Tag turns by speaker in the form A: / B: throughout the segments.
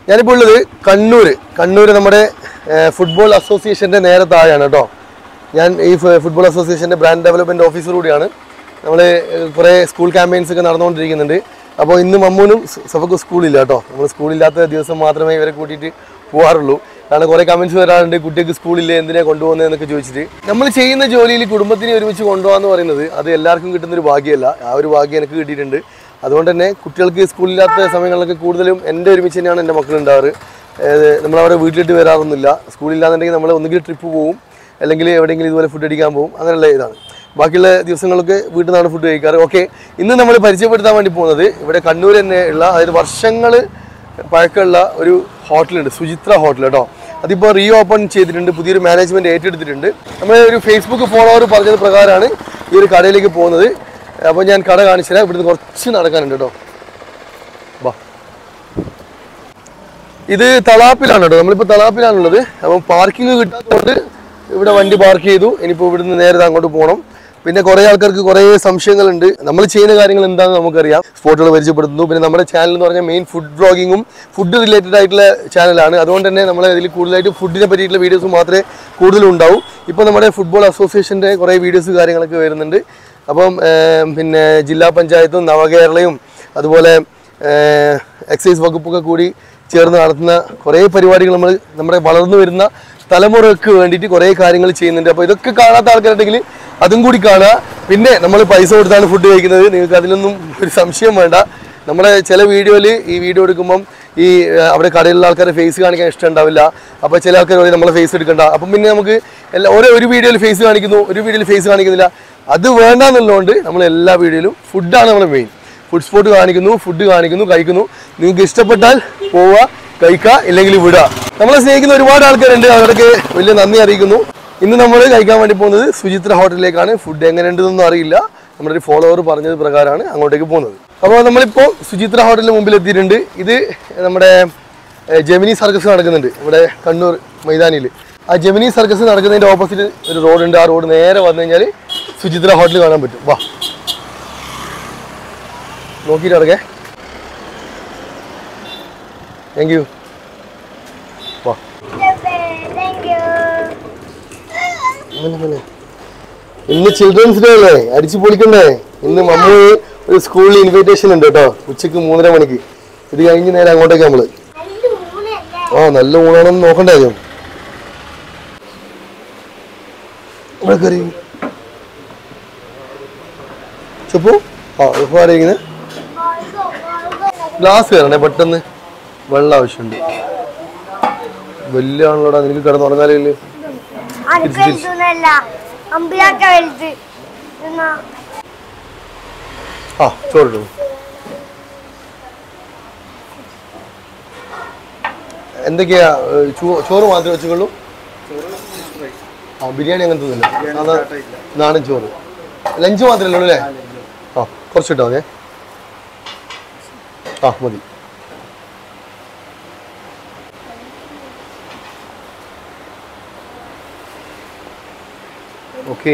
A: ഞാനിപ്പോൾ ഉള്ളത് കണ്ണൂർ കണ്ണൂർ നമ്മുടെ ഏഹ്, ഫുട്ബോൾ അസോസിയേഷൻ്റെ നേരെ താഴെയാണ് കേട്ടോ ഞാൻ ഈ ഫ- ഫുട്ബോൾ അസോസിയേഷൻ്റെ ബ്രാൻഡ് ഡെവലപ്മെൻറ്റ് ഓഫീസർ കൂടിയാണ് നമ്മൾ കുറേ സ്കൂൾ ക്യാമ്പയിൻസ് ഒക്കെ നടന്നുകൊണ്ടിരിക്കുന്നുണ്ട് അപ്പോൾ ഇന്ന് മമ്മൂനും സഫക്ക് സ്കൂളില്ല കേട്ടോ നമ്മൾ സ്കൂളില്ലാത്ത ദിവസം മാത്രമേ ഇവരെ കൂട്ടിയിട്ട് പോകാറുള്ളൂ കാരണം കുറേ കമൻറ്റ്സ് വരാറുണ്ട് കുട്ടിക്ക് സ്കൂളില്ലേ എന്തിനാ കൊണ്ടുപോകുന്നത് എന്നൊക്കെ ചോദിച്ചിട്ട് നമ്മൾ ചെയ്യുന്ന ജോലിയിൽ കുടുംബത്തിനെ ഒരുമിച്ച് കൊണ്ടുപോകാന്ന് പറയുന്നത് അത് എല്ലാവർക്കും കിട്ടുന്ന ഒരു ഭാഗ്യമല്ല ആ ഒരു ഭാഗ്യം എനിക്ക് കിട്ടിയിട്ടുണ്ട് അതുകൊണ്ട് തന്നെ കുട്ടികൾക്ക് സ്കൂളില്ലാത്ത സമയങ്ങളിലൊക്കെ കൂടുതലും എൻ്റെ ഒരുമിച്ച് തന്നെയാണ് എൻ്റെ മക്കൾ ഉണ്ടാവാറ് നമ്മളവിടെ വീട്ടിലിട്ട് വരാറൊന്നുമില്ല സ്കൂളില്ലാന്നുണ്ടെങ്കിൽ നമ്മൾ ഒന്നുകിൽ ട്രിപ്പ് പോകും അല്ലെങ്കിൽ എവിടെയെങ്കിലും ഇതുപോലെ ഫുഡ് അടിക്കാൻ പോകും അങ്ങനെയുള്ള ഇതാണ് ബാക്കിയുള്ള ദിവസങ്ങളൊക്കെ വീട്ടിൽ നിന്നാണ് ഫുഡ് കഴിക്കാറ് ഓക്കെ ഇന്ന് നമ്മൾ പരിചയപ്പെടുത്താൻ വേണ്ടി പോകുന്നത് ഇവിടെ കണ്ണൂർ തന്നെ ഉള്ള അതായത് വർഷങ്ങൾ പഴക്കമുള്ള ഒരു ഹോട്ടലുണ്ട് സുചിത്ര ഹോട്ടൽ കേട്ടോ അതിപ്പോൾ റീ ഓപ്പൺ ചെയ്തിട്ടുണ്ട് പുതിയൊരു മാനേജ്മെന്റ് ഏറ്റെടുത്തിട്ടുണ്ട് നമ്മൾ ഒരു ഫേസ്ബുക്ക് ഫോളോവർ പറഞ്ഞത് പ്രകാരമാണ് ഈ ഒരു കടയിലേക്ക് പോകുന്നത് അപ്പോൾ ഞാൻ കട കാണിച്ചു തരാം ഇവിടുന്ന് കുറച്ച് നടക്കാനുണ്ട് കേട്ടോ വാ ഇത് തളാപ്പിലാണ് കേട്ടോ നമ്മളിപ്പോൾ തളാപ്പിലാണുള്ളത് അപ്പം പാർക്കിംഗ് കിട്ടാത്തതുകൊണ്ട് ഇവിടെ വണ്ടി പാർക്ക് ചെയ്തു ഇനിയിപ്പോൾ ഇവിടുന്ന് നേരെ ദാ അങ്ങോട്ട് പോകണം പിന്നെ കുറേ ആൾക്കാർക്ക് കുറേ സംശയങ്ങളുണ്ട് നമ്മൾ ചെയ്യുന്ന കാര്യങ്ങൾ എന്താണെന്ന് നമുക്കറിയാം സ്പോട്ടുകൾ പരിചയപ്പെടുത്തുന്നു പിന്നെ നമ്മുടെ ചാനൽ എന്ന് പറഞ്ഞാൽ മെയിൻ ഫുഡ് വ്ളോഗിങ്ങും ഫുഡ് റിലേറ്റഡ് ആയിട്ടുള്ള ചാനലാണ് അതുകൊണ്ട് തന്നെ നമ്മൾ ഇതിൽ കൂടുതലായിട്ട് ഫുഡിനെ പറ്റിയിട്ടുള്ള വീഡിയോസ് മാത്രമേ കൂടുതലും ഉണ്ടാവും ഇപ്പോൾ നമ്മുടെ ഫുട്ബോൾ അസോസിയേഷൻ്റെ കുറേ വീഡിയോസ് കാര്യങ്ങളൊക്കെ വരുന്നുണ്ട് അപ്പം ഏം, പിന്നെ ജില്ലാ പഞ്ചായത്തും നവകേരളയും അതുപോലെ എക്സൈസ് വകുപ്പൊക്കെ കൂടി ചേർന്ന് നടത്തുന്ന കുറേ പരിപാടികൾ നമ്മൾ നമ്മുടെ വളർന്നു വരുന്ന തലമുറക്ക് വേണ്ടിയിട്ട് കുറേ കാര്യങ്ങൾ ചെയ്യുന്നുണ്ട് അപ്പോൾ ഇതൊക്കെ കാണാത്ത ആൾക്കാരുണ്ടെങ്കിൽ അതും കൂടി കാണുക പിന്നെ നമ്മൾ പൈസ കൊടുത്താണ് ഫുഡ് കഴിക്കുന്നത് നിങ്ങൾക്ക് അതിലൊന്നും ഒരു സംശയം വേണ്ട നമ്മുടെ ചില വീഡിയോയിൽ ഈ വീഡിയോ എടുക്കുമ്പം ഈ ആ, അവിടെ കടയിലുള്ള ആൾക്കാരെ ഫേസ് കാണിക്കാൻ ഇഷ്ടം ഉണ്ടാവില്ല അപ്പോൾ ചില ആൾക്കാർ പറയും നമ്മളെ ഫേസ് എടുക്കണ്ട അപ്പം പിന്നെ നമുക്ക് എല്ലാ ഓരോ ഒരു വീഡിയോയിൽ ഫേസ് കാണിക്കുന്നു ഒരു വീഡിയോയിൽ ഫേസ് കാണിക്കുന്നില്ല അത് വേണ്ട എന്നുള്ളതുകൊണ്ട് നമ്മൾ എല്ലാ വീഡിയോയിലും ഫുഡാണ് നമ്മൾ മെയിൻ ഫുഡ് സ്പോട്ട് കാണിക്കുന്നു ഫുഡ് കാണിക്കുന്നു കഴിക്കുന്നു നിങ്ങൾക്ക് ഇഷ്ടപ്പെട്ടാൽ പോവുക കഴിക്കുക ഇല്ലെങ്കിൽ വിടുക നമ്മളെ സ്നേഹിക്കുന്ന ഒരുപാട് ആൾക്കാരുണ്ട് അവർക്ക് വലിയ നന്ദി അറിയിക്കുന്നു ഇന്ന് നമ്മൾ കഴിക്കാൻ വേണ്ടി പോകുന്നത് സുചിത്ര ഹോട്ടലിലേക്കാണ് ഫുഡ് എങ്ങനെയുണ്ടെന്നൊന്നും അറിയില്ല നമ്മുടെ ഒരു ഫോളോവർ പറഞ്ഞത് പ്രകാരമാണ് അങ്ങോട്ടേക്ക് പോകുന്നത് അപ്പോൾ നമ്മളിപ്പോൾ സുചിത്ര ഹോട്ടലിന് മുമ്പിൽ എത്തിയിട്ടുണ്ട് ഇത് നമ്മുടെ ഏഹ്, ജെമിനി സർക്കസ് നടക്കുന്നുണ്ട് ഇവിടെ കണ്ണൂർ മൈതാനിയിൽ ആ ജെമിനി സർക്കസ് നടക്കുന്നതിൻ്റെ ഓപ്പോസിറ്റ് ഒരു റോഡുണ്ട് ആ റോഡ് നേരെ വന്നു കഴിഞ്ഞാൽ സുചിത്ര ഹോട്ടൽ കാണാൻ പറ്റും വാ നോക്കിയിട്ട് ഇറങ്ങേ താങ്ക് യു വാ
B: Thank you.
A: അങ്ങനെ, അങ്ങനെ. ഇന്ന് ചിൽഡ്രൻസ് ഡേ അല്ലേ അടിച്ചു പൊളിക്കണ്ടേ ഇന്ന് മമ്മൂ ഒരു സ്കൂളിൽ ഇൻവിറ്റേഷൻ ഉണ്ട് കേട്ടോ ഉച്ചക്ക് മൂന്നര മണിക്ക് ഇത് കഴിഞ്ഞ് നേരെ അങ്ങോട്ടേക്ക് നമ്മള്
B: നല്ല ഊണല്ലേ?
A: ആ നല്ല ഊണാണെന്ന് നോക്കണ്ടേ ആദ്യം ഇവിടെ കയറി ചെപ്പു ആ ഇപ്പൊ ആരെയിരിക്കുന്നത്
B: ഓൾഗോ, ഓൾഗോ.
A: ഗ്ലാസ് കയറണേ പെട്ടെന്ന് വെള്ളം ആവശ്യമുണ്ട് വലിയ ആണല്ലോടാ നിനക്ക് കിടന്നുറങ്ങാലേ
B: അനക്ക് വലുതൊന്നുമല്ല. അമ്പിളാക്ക വലുത് എന്നാ
A: ആ ചോറിട്ടു എന്തൊക്കെയാ ഏ, ചോ- ചോറ് മാത്രമേ വെച്ചുള്ളൂ ആ ബിരിയാണി അങ്ങനത്തെ ഒന്നുമില്ല അതാ നാടൻ ചോറ് ലഞ്ച് മാത്രമല്ലേ ഉള്ളൂ അല്ലേ ആ കുറച്ചിട്ടോ അതെ ആ മതി ഓക്കേ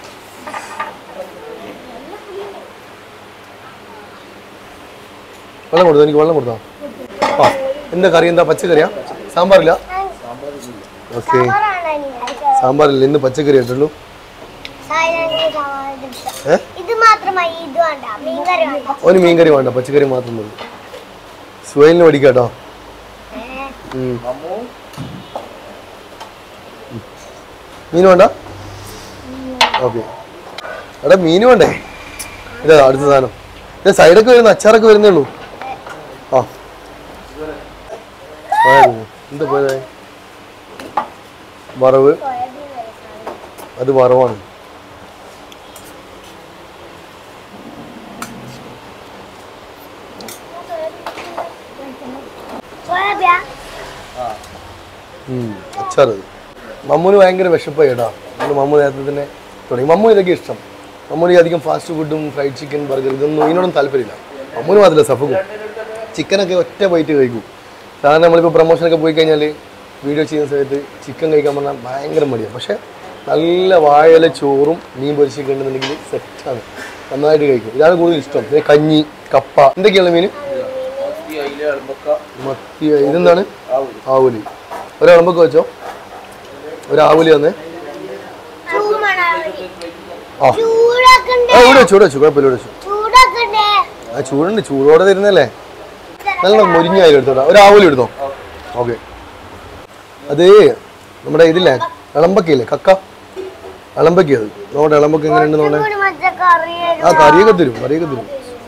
A: വെള്ളം കൊടുത്തോ എനിക്ക് വെള്ളം കൊടുത്തോ ആ എന്താ കറി എന്താ പച്ചക്കറിയാ സാമ്പാറില്ല ഓക്കെ
B: സാമ്പാറാണ് ഇനി.
A: സാമ്പാറില്ല ഇന്ന് പച്ചക്കറി ആയിട്ടുള്ളൂ
B: സായിനാണെങ്കിൽ സാമ്പാർ എടുത്ത.
A: ഏ
B: ഇത് മാത്രമായി ഇത് വേണ്ട മീൻകറി വേണ്ട
A: അവന് മീൻകറി വേണ്ട പച്ചക്കറി മാത്രം മതി സുഹൈലിന് പഠിക്കാട്ടോ ഉം. മീൻ വേണ്ട ഓക്കെ എടാ മീൻ വേണ്ടേ ഇതാ അടുത്ത സാധനം ഇത് സൈഡൊക്കെ വരുന്ന അച്ചാറൊക്കെ വരുന്നേ ഉള്ളൂ ആ പോയത്. എന്താ പോയത് വറവ് അത് വറവാണ്
B: സോയാബിയാ
A: ഉം, അച്ചാറ് മമ്മൂന് ഭയങ്കര വിശപ്പായി കേട്ടോ അതുകൊണ്ട് മമ്മു നേരത്തെ തന്നെ തുടങ്ങി മമ്മു ഇതൊക്കെ ഇഷ്ടം മമ്മൂന് അധികം ഫാസ്റ്റ് ഫുഡും ഫ്രൈഡ് ചിക്കൻ ബർഗർ ഇതൊന്നും ഇതിനോടും താല്പര്യമില്ല മമ്മൂന് മാത്രമല്ല സഫക്കും ചിക്കനൊക്കെ ഒറ്റ ബൈറ്റ് കഴിക്കും സാധാരണ നമ്മളിപ്പോൾ പ്രൊമോഷനൊക്കെ പോയി കഴിഞ്ഞാൽ വീഡിയോ ചെയ്യുന്ന സമയത്ത് ചിക്കൻ കഴിക്കാൻ പറഞ്ഞാൽ ഭയങ്കര മടിയാണ് പക്ഷേ നല്ല വാഴയില ചോറും മീൻ പൊരിച്ചൊക്കെ ഉണ്ടെന്നുണ്ടെങ്കിൽ സെറ്റാണ് നന്നായിട്ട് കഴിക്കും ഇതാണ് കൂടുതൽ ഇഷ്ടം പിന്നെ കഞ്ഞി കപ്പ എന്തൊക്കെയാണ് മീൻ മത്തി ഇതെന്താണ് ആവൂലി ഒരു ഇളമ്പൊക്കെ വെച്ചോ ഒരു ആവൂലി വന്നേ ആ
B: ചൂടൊക്കെ ഉണ്ട്
A: ആ ഇവിടെ വെച്ചു ഇവിടെ വെച്ചു കുഴപ്പമില്ല ഇവിടെ വെച്ചു
B: ചൂടൊക്കെ ഉണ്ട്
A: ആ ചൂടുണ്ട് ചൂടോടെ തരുന്നല്ലേ നല്ല മുരിഞ്ഞായി എടുത്തോടാ ഒരു ആവൂലി എടുത്തോ ഓക്കെ അത് നമ്മുടെ ഇതില്ലേ ഇളമ്പക്കയില്ലേ കക്ക ഇളമ്പക്ക അത് നമ്മുടെ ഇളമ്പക്ക എങ്ങനെയുണ്ട് നമ്മുടെ
B: ഒരു മറ്റേ കറി
A: ആ കറിയൊക്കെ തരും കറിയൊക്കെ തരും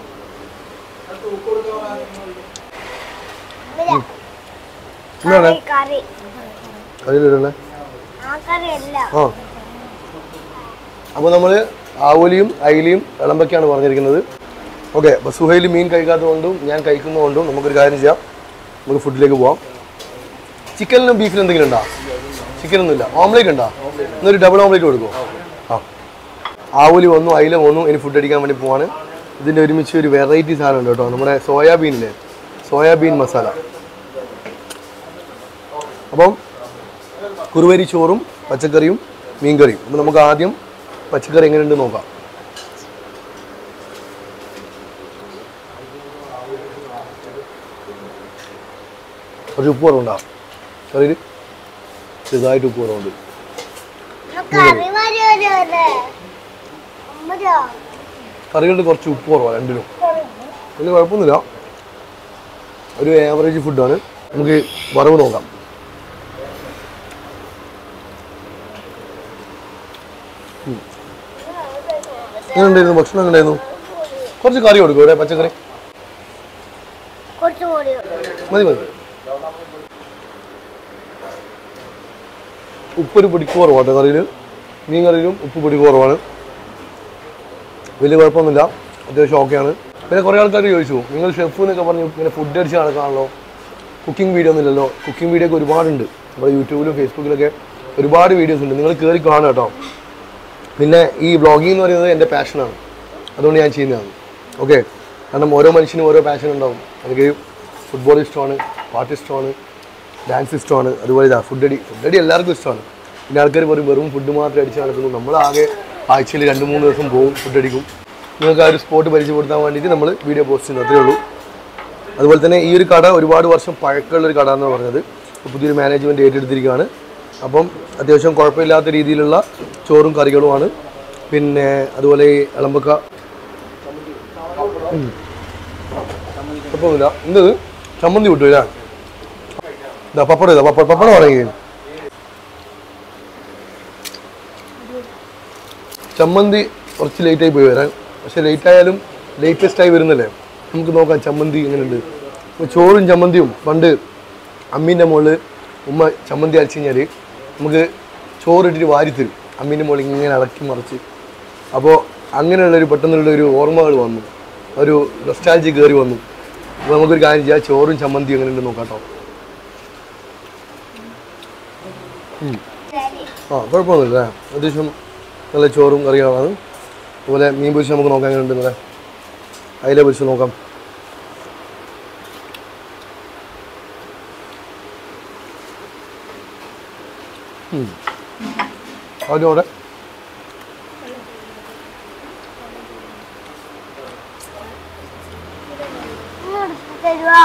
A: എന്താണ്
B: കറി
A: കറിയിലിടല്ലേ
B: ആ കറി അല്ല
A: ആ അപ്പോൾ നമ്മൾ ആവോലിയും അയിലയും ഇളമ്പൊക്കെയാണ് പറഞ്ഞിരിക്കുന്നത് ഓക്കെ അപ്പോൾ സുഹൈൽ മീൻ കഴിക്കാത്തതുകൊണ്ടും ഞാൻ കഴിക്കുന്നതുകൊണ്ടും നമുക്കൊരു കാര്യം ചെയ്യാം നമുക്ക് ഫുഡിലേക്ക് പോവാം ചിക്കനിലും ബീഫിലും എന്തെങ്കിലും ഉണ്ടോ ചിക്കനൊന്നുമില്ല ഓംലേറ്റ് ഉണ്ടോ എന്നൊരു ഡബിൾ ഓംലേറ്റ് കൊടുക്കുമോ ആ ആവോലി വന്നു അയില വന്നു ഇനി ഫുഡ് അടിക്കാൻ വേണ്ടി പോവാണ് ഇതിൻ്റെ ഒരുമിച്ച് ഒരു വെറൈറ്റി സാധനം ഉണ്ട് കേട്ടോ നമ്മുടെ സോയാബീനില്ലേ സോയാബീൻ മസാല അപ്പം കുറുവരി ചോറും പച്ചക്കറിയും മീൻകറിയും അപ്പം നമുക്ക് ആദ്യം പച്ചക്കറി എങ്ങനെയുണ്ട് നോക്കാം കുറച്ച് ഉപ്പ് കുറവുണ്ടാവും കറിയിൽ ചെറുതായിട്ട് ഉപ്പ് കുറവുണ്ട്
B: കറി മാറി വരുമല്ലേ അമ്മയോ
A: കറികളിൽ കുറച്ച് ഉപ്പ് കുറവാണ് രണ്ടിനും വലിയ കുഴപ്പമൊന്നുമില്ല ഒരു ആവറേജ് ഫുഡാണ് നമുക്ക് വറവ് നോക്കാം ഉം. എങ്ങനെയുണ്ടായിരുന്നു ഭക്ഷണം എങ്ങനെയായിരുന്നു കുറച്ച് കറി കൊടുക്കും ഇവിടെ പച്ചക്കറി
B: കുറച്ചും കൂടി
A: മതി മതി ഉപ്പൊരു പിടിക്ക് കുറവാട്ടോ കറിയിൽ മീൻ കറിയിലും ഉപ്പ് പിടിക്ക് കുറവാണ് വലിയ കുഴപ്പമൊന്നുമില്ല അത്യാവശ്യം ഓക്കെയാണ് പിന്നെ കുറേ ആൾക്കാർ ചോദിച്ചു നിങ്ങൾ ഷെഫ് എന്നൊക്കെ പറഞ്ഞു ഇങ്ങനെ ഫുഡ് അടിച്ച് നടക്കാണല്ലോ കുക്കിംഗ് വീഡിയോ ഒന്നുമില്ലല്ലോ കുക്കിംഗ് വീഡിയോ ഒക്കെ ഒരുപാടുണ്ട് നമ്മുടെ യൂട്യൂബിലും ഫേസ്ബുക്കിലൊക്കെ ഒരുപാട് വീഡിയോസ് ഉണ്ട് നിങ്ങൾ കയറി കാണുക കേട്ടോ പിന്നെ ഈ വ്ളോഗിംഗ് എന്ന് പറയുന്നത് എൻ്റെ പാഷനാണ് അതുകൊണ്ട് ഞാൻ ചെയ്യുന്നതാണ് ഓക്കെ കാരണം ഓരോ മനുഷ്യനും ഓരോ പാഷൻ ഉണ്ടാവും എനിക്ക് ഫുട്ബോൾ ഇഷ്ടമാണ് പാട്ട് ഇഷ്ടമാണ് ഡാൻസ് ഇഷ്ടമാണ് അതുപോലെ ഇതാ ഫുഡ് അടി ഫുഡ് അടി എല്ലാവർക്കും ഇഷ്ടമാണ് പിന്നെ ആൾക്കാർ പറയും വെറും ഫുഡ് മാത്രം അടിച്ച് നടക്കുന്നു നമ്മളാകെ ആഴ്ചയിൽ രണ്ട് മൂന്ന് ദിവസം പോകും ഫുഡ് അടിക്കും നിങ്ങൾക്ക് ആ ഒരു സ്പോട്ട് പരിചയപ്പെടുത്താൻ വേണ്ടിയിട്ട് നമ്മൾ വീഡിയോ പോസ്റ്റ് ചെയ്യുന്നു അത്രേ ഉള്ളൂ അതുപോലെ തന്നെ ഈ ഒരു കട ഒരുപാട് വർഷം പഴക്കമുള്ള ഒരു കട എന്ന് പറഞ്ഞത് ഇപ്പോൾ പുതിയൊരു മാനേജ്മെൻറ്റ് ഏറ്റെടുത്തിരിക്കുകയാണ് അപ്പം അത്യാവശ്യം കുഴപ്പമില്ലാത്ത രീതിയിലുള്ള ചോറും കറികളുമാണ് പിന്നെ അതുപോലെ ഈ ഇളമ്പക്ക ഉം. കുഴപ്പമൊന്നുമില്ല എന്തത് ചമ്മന്തി വിട്ടു ഇല്ല ഇതാ പപ്പടം ഇതാ പപ്പടം പപ്പടം പറയേ ചമ്മന്തി കുറച്ച് ലേറ്റായി പോയി വരാൻ പക്ഷെ ലേറ്റ് ആയാലും ലേറ്റസ്റ്റ് ആയി വരുന്നല്ലേ നമുക്ക് നോക്കാം ചമ്മന്തി എങ്ങനെയുണ്ട് ഇപ്പോൾ ചോറും ചമ്മന്തിയും പണ്ട് അമ്മീൻ്റെ മുകളിൽ ഉമ്മ ചമ്മന്തി അരച്ച് കഴിഞ്ഞാൽ നമുക്ക് ചോറിട്ടിട്ട് വാരി തരും അമ്മീൻ്റെ മുകളിൽ ഇങ്ങനെ ഇളക്കി മറിച്ച് അപ്പോൾ അങ്ങനെയുള്ളൊരു പെട്ടെന്നുള്ള ഒരു ഓർമ്മകൾ വന്നു ഒരു നൊസ്റ്റാൾജി കയറി വന്നു അപ്പോൾ നമുക്കൊരു കാര്യം ചെയ്യാം ചോറും ചമ്മന്തിയും എങ്ങനെയുണ്ട് നോക്കാം കേട്ടോ ആ കുഴപ്പമൊന്നുമില്ല അത്യാവശ്യം നല്ല ചോറും കറികളാണ് അതുപോലെ മീൻ പൊരിച്ച് നമുക്ക് നോക്കാൻ എങ്ങനെയുണ്ട് ഇന്നലെ അയില പൊരിച്ച് നോക്കാം ഉം. അതിനോടെ
B: തരുവാ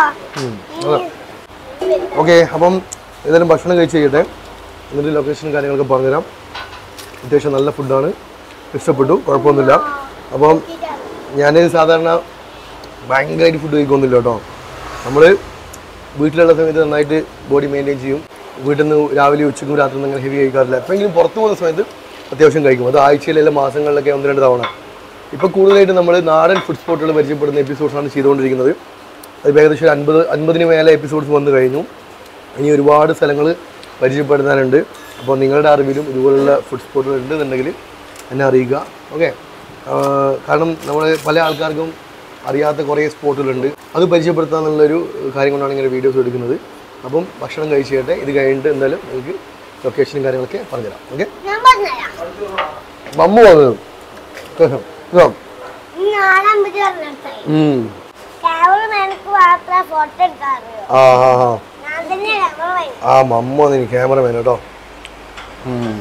A: ഓക്കെ അപ്പം ഏതായാലും ഭക്ഷണം കഴിച്ച് കഴിയട്ടെ എന്നിട്ട് ലൊക്കേഷനും കാര്യങ്ങളൊക്കെ പറഞ്ഞുതരാം അത്യാവശ്യം നല്ല ഫുഡാണ് ഇഷ്ടപ്പെട്ടു കുഴപ്പമൊന്നുമില്ല അപ്പം ഞാൻ സാധാരണ ഭയങ്കരമായിട്ട് ഫുഡ് കഴിക്കൊന്നുമില്ല കേട്ടോ നമ്മൾ വീട്ടിലുള്ള സമയത്ത് നന്നായിട്ട് ബോഡി മെയിൻറ്റെയിൻ ചെയ്യും വീട്ടിൽ നിന്ന് രാവിലെ ഉച്ചയ്ക്കും രാത്രി ഒന്നും അങ്ങനെ ഹെവി കഴിക്കാറില്ല എപ്പോഴെങ്കിലും പുറത്ത് പോകുന്ന സമയത്ത് അത്യാവശ്യം കഴിക്കും അത് ആഴ്ചയിലെ മാസങ്ങളിലൊക്കെ ഒന്ന് രണ്ട് തവണ ഇപ്പോൾ കൂടുതലായിട്ട് നമ്മൾ നാടൻ ഫുഡ് സ്പോട്ടുകൾ പരിചയപ്പെടുന്ന എപ്പിസോഡ്സാണ് ചെയ്തുകൊണ്ടിരിക്കുന്നത് അത് ഏകദേശം ഒരു അൻപത് അൻപതിന് മേലെ എപ്പിസോഡ്സ് വന്നു കഴിഞ്ഞു ഇനി ഒരുപാട് സ്ഥലങ്ങൾ പരിചയപ്പെടുത്താനുണ്ട് അപ്പോൾ നിങ്ങളുടെ അറിവിലും ഇതുപോലുള്ള ഫുഡ് സ്പോട്ടുകൾ ഉണ്ടെന്നുണ്ടെങ്കിൽ എന്നെ അറിയിക്കുക ഓക്കെ കാരണം നമ്മൾ പല ആൾക്കാർക്കും അറിയാത്ത കുറേ സ്പോട്ടുകളുണ്ട് അത് പരിചയപ്പെടുത്താന്നുള്ളൊരു കാര്യം കൊണ്ടാണ് ഇങ്ങനെ വീഡിയോസ് എടുക്കുന്നത് അപ്പം ഭക്ഷണം കഴിച്ച് ചെയ്യട്ടെ ഇത് കഴിഞ്ഞിട്ട് എന്തായാലും നിങ്ങൾക്ക് ലൊക്കേഷനും കാര്യങ്ങളൊക്കെ പറഞ്ഞുതരാം ഓക്കെ
B: ഞാൻ പറഞ്ഞുതരാം
A: മമ്മു വന്നത് ഇതാ.
B: നാലാമ്പത് പറഞ്ഞിടത്തായി
A: ഉം.
B: ക്യാമറ എനിക്ക് മാത്രമേ ഫോട്ടോ എടുക്കാറിയോ
A: ആ ആ ആ
B: ഞാൻ തന്നെ ക്യാമറ വാങ്ങി
A: ആ മമ്മ വന്നിനി ക്യാമറമാൻ കേട്ടോ ഉം.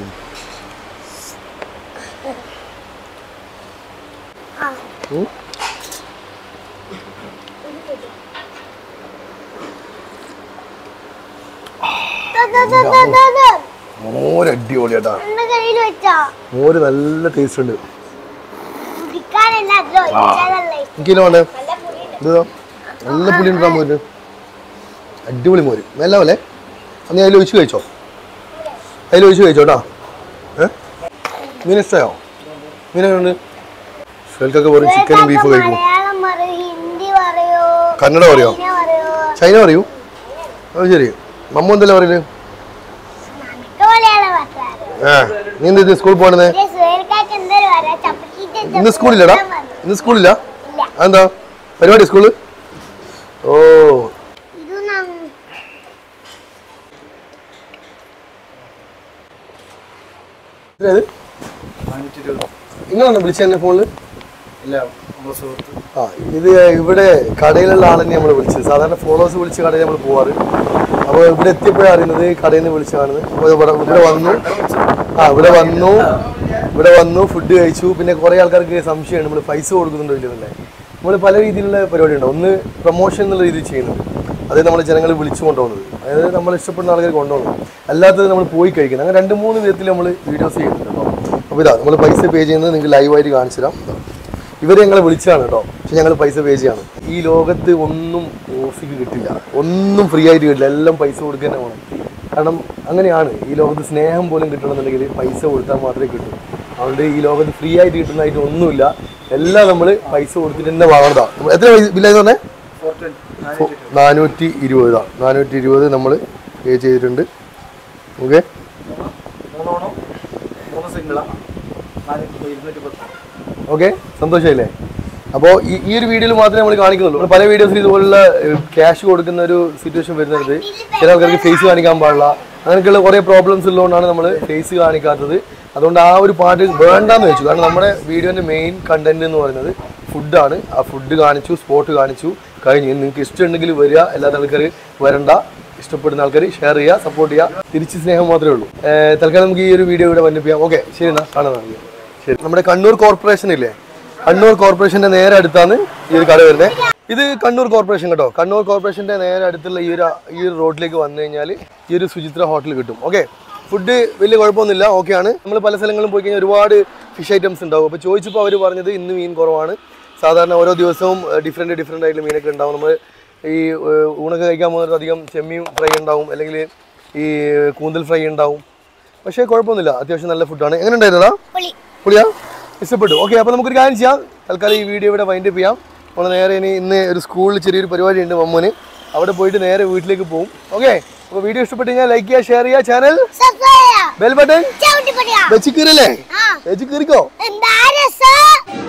B: ആ
A: ഉം.
B: ദാ, ദാ, ദാ, ദാ, ദാ, ദാ.
A: മോര് അടിപൊളിയാട്ടാ
B: എന്റെ കയ്യിൽ വെച്ചോ
A: മോര് നല്ല ടേസ്റ്റ് ഉണ്ട്
B: കുടിക്കാനല്ല അതിൽ ഒഴിച്ചാലല്ലേ
A: എനിക്കില്ല വേണ്ടേ
B: നല്ല പുളിയുണ്ട്
A: ഇത് നല്ല പുളി ഉണ്ടാകാൻ മോര് അടിപൊളി മോര് നല്ല പോലെ നീ അതിൽ ഒഴിച്ച് കഴിച്ചോ അതിൽ ഒഴിച്ച് കഴിച്ചോ കേട്ടോ ഏ മീൻ ഇഷ്ടമായോ മീനൊക്കെ ഷെൽക്കൊക്കെ വെറും ചിക്കനും ബീഫും കഴിക്കും
B: മലയാളം പറയൂ ഹിന്ദി പറയൂ
A: കന്നഡ പറയോ
B: ചൈന പറയൂ
A: ചൈന പറയൂ അത് ശരി മമ്മ എന്തല്ലേ പറയല്
B: നമുക്ക് മലയാളം പറയാറ്
A: ഏ നീ എന്ത് ഇത് സ്കൂളിൽ പോകണേ
B: സുഹൃക്കാക്ക് എന്തായാലും വരാം ചപ്പക്കിട്ട്
A: ഇന്ന് സ്കൂളില്ലടാ ഇന്ന് സ്കൂളില്ല
B: ഇല്ല
A: അതെന്താ പരിപാടി സ്കൂള് ഓ
B: ഇത് നം-
A: ഇത് നിങ്ങളാണ് വിളിച്ചത് എന്നെ ഫോണിൽ
C: ഇല്ല നമ്മുടെ സുഹൃത്ത്
A: ആ ഇത് ഇവിടെ കടയിലുള്ള ആളെന്നെ നമ്മൾ വിളിച്ചത് സാധാരണ ഫോളോവേഴ്സ് വിളിച്ച് കടയിൽ നമ്മൾ പോവാറ് അപ്പോൾ ഇവിടെ എത്തിയപ്പോഴാണ് അറിയുന്നത് കടയിൽ നിന്ന് വിളിച്ചതാണ് അപ്പോൾ ഇവിടെ ഇവിടെ വന്നു ആ ഇവിടെ വന്നു ഇവിടെ വന്നു ഫുഡ് കഴിച്ചു പിന്നെ കുറേ ആൾക്കാർക്ക് സംശയമാണ് നമ്മൾ പൈസ കൊടുക്കുന്നുണ്ടോ ഇല്ലെന്നല്ലേ നമ്മൾ പല രീതിയിലുള്ള പരിപാടി ഉണ്ട് ഒന്ന് പ്രൊമോഷൻ എന്നുള്ള രീതിയിൽ ചെയ്യുന്നുണ്ട് അത് നമ്മൾ ജനങ്ങൾ വിളിച്ചു കൊണ്ടുപോകുന്നത് അതായത് നമ്മൾ ഇഷ്ടപ്പെടുന്ന ആൾക്കാർ കൊണ്ടുപോകുന്നത് അല്ലാത്തത് നമ്മൾ പോയി കഴിക്കുന്നത് അങ്ങനെ രണ്ട് മൂന്ന് വിധത്തിൽ നമ്മൾ വീഡിയോസ് ചെയ്യുന്നുണ്ട് കേട്ടോ അപ്പോൾ ഇതാ നമ്മൾ പൈസ പേ ചെയ്യുന്നത് നിങ്ങൾക്ക് ലൈവായിട്ട് കാണിച്ചു തരാം ഇതാ. ഇവർ ഞങ്ങളെ വിളിച്ചാണ് കേട്ടോ പക്ഷെ ഞങ്ങൾ പൈസ പേ ചെയ്യാണ് ഈ ലോകത്ത് ഒന്നും ഓഫിക്ക് കിട്ടില്ല ഒന്നും ഫ്രീ ആയിട്ട് കിട്ടില്ല എല്ലാം പൈസ കൊടുക്കുക തന്നെ വേണം കാരണം അങ്ങനെയാണ് ഈ ലോകത്ത് സ്നേഹം പോലും കിട്ടണമെന്നുണ്ടെങ്കിൽ പൈസ കൊടുത്താൽ മാത്രമേ കിട്ടൂ അതുകൊണ്ട് ഈ ലോകത്ത് ഫ്രീ ആയിട്ട് കിട്ടുന്നതായിട്ട് ഒന്നുമില്ല എല്ലാം നമ്മൾ പൈസ കൊടുത്തിട്ട് തന്നെ വാങ്ങണതാ നമ്മൾ എത്ര ബില്ലാന്ന് പറഞ്ഞേ
C: ഫോർ ട്വന്റി
A: നാനൂറ്റി ഇരുപതാ നാനൂറ്റി ഇരുപത് നമ്മൾ പേ ചെയ്തിട്ടുണ്ട് ഓക്കെ
C: മൂന്നോണം മൂന്ന് സിംഗിളാ നാനൂറ്റി ഇരുന്നൂറ്റി പത്ത്
A: ഓക്കെ സന്തോഷമല്ലേ അപ്പോൾ ഈ ഈ ഒരു വീഡിയോയിൽ മാത്രമേ നമ്മൾ കാണിക്കുന്നുള്ളൂ നമ്മൾ പല വീഡിയോസിൽ ഇതുപോലുള്ള ക്യാഷ് കൊടുക്കുന്ന ഒരു സിറ്റുവേഷൻ വരുന്നത് ചില ആൾക്കാർക്ക് ഫേസ് കാണിക്കാൻ പാടില്ല അങ്ങനെയൊക്കെയുള്ള കുറേ പ്രോബ്ലംസ് ഉള്ളതുകൊണ്ടാണ് നമ്മൾ ഫേസ് കാണിക്കാത്തത് അതുകൊണ്ട് ആ ഒരു പാട്ട് വേണ്ടാന്ന് വെച്ചു കാരണം നമ്മുടെ വീഡിയോൻ്റെ മെയിൻ കണ്ടന്റ് എന്ന് പറയുന്നത് ഫുഡാണ് ആ ഫുഡ് കാണിച്ചു സ്പോട്ട് കാണിച്ചു കഴിഞ്ഞു നിങ്ങൾക്ക് ഇഷ്ടമുണ്ടെങ്കിൽ വരിക അല്ലാത്ത ആൾക്കാർ വരണ്ട ഇഷ്ടപ്പെടുന്ന ആൾക്കാർ ഷെയർ ചെയ്യുക സപ്പോർട്ട് ചെയ്യുക തിരിച്ച് സ്നേഹം മാത്രമേ ഉള്ളൂ ഏർ തൽക്കാലം നമുക്ക് ഈ ഒരു വീഡിയോ ഇവിടെ വന്നിപ്പിക്കാം ഓക്കെ ശരി എന്നാ കാണാൻ ശരി നമ്മുടെ കണ്ണൂർ കോർപ്പറേഷൻ ഇല്ലേ കണ്ണൂർ കോർപ്പറേഷന്റെ നേരെ അടുത്താണ് ഈ ഒരു കട വരുന്നത് ഇത് കണ്ണൂർ കോർപ്പറേഷൻ കേട്ടോ കണ്ണൂർ കോർപ്പറേഷന്റെ നേരെ അടുത്തുള്ള ഈ ഒരു ഈ ഒരു റോഡിലേക്ക് വന്നു കഴിഞ്ഞാൽ ഈ ഒരു സുചിത്ര ഹോട്ടൽ കിട്ടും ഓക്കെ ഫുഡ് വലിയ കുഴപ്പമൊന്നുമില്ല ഓക്കെയാണ് നമ്മൾ പല സ്ഥലങ്ങളിലും പോയി കഴിഞ്ഞാൽ ഒരുപാട് ഫിഷ് ഐറ്റംസ് ഉണ്ടാവും അപ്പോൾ ചോദിച്ചപ്പോൾ അവർ പറഞ്ഞത് ഇന്ന് മീൻ കുറവാണ് സാധാരണ ഓരോ ദിവസവും ഡിഫറെൻറ്റ് ഡിഫറെൻ്റ് ആയിട്ടുള്ള മീനൊക്കെ ഉണ്ടാവും നമ്മൾ ഈ ഏഹ്, ഊണൊക്കെ കഴിക്കാൻ പോകുന്നത് അധികം ചെമ്മീൻ ഫ്രൈ ഉണ്ടാവും അല്ലെങ്കിൽ ഈ കൂന്തൽ ഫ്രൈ ഉണ്ടാവും പക്ഷേ കുഴപ്പമൊന്നുമില്ല അത്യാവശ്യം നല്ല ഫുഡാണ് എങ്ങനെ ഉണ്ടായിരുന്നതാ
B: പുളി
A: പുളിയാ ഇഷ്ടപ്പെട്ടു ഓക്കെ അപ്പോൾ നമുക്കൊരു കാര്യം ചെയ്യാം തൽക്കാലം ഈ വീഡിയോ ഇവിടെ വൈൻഡപ്പ് ചെയ്യാം നമ്മൾ നേരെ ഇനി ഇന്ന് ഒരു സ്കൂളിൽ ചെറിയൊരു പരിപാടി ഉണ്ട് മമ്മൂന് അവിടെ പോയിട്ട് നേരെ വീട്ടിലേക്ക് പോകും ഓക്കെ അപ്പോൾ വീഡിയോ ഇഷ്ടപ്പെട്ട് കഴിഞ്ഞാൽ ലൈക്ക് ചെയ്യുക ഷെയർ ചെയ്യുക ചാനൽ
B: സബ്സ്ക്രൈബ് ചെയ്യാം
A: ബെൽ ബട്ടൺ
B: ചവിട്ടി പടിയാ
A: വെച്ച് കയറില്ലേ
B: ആ
A: വെച്ച് കയറിക്കോ
B: എന്താ രസം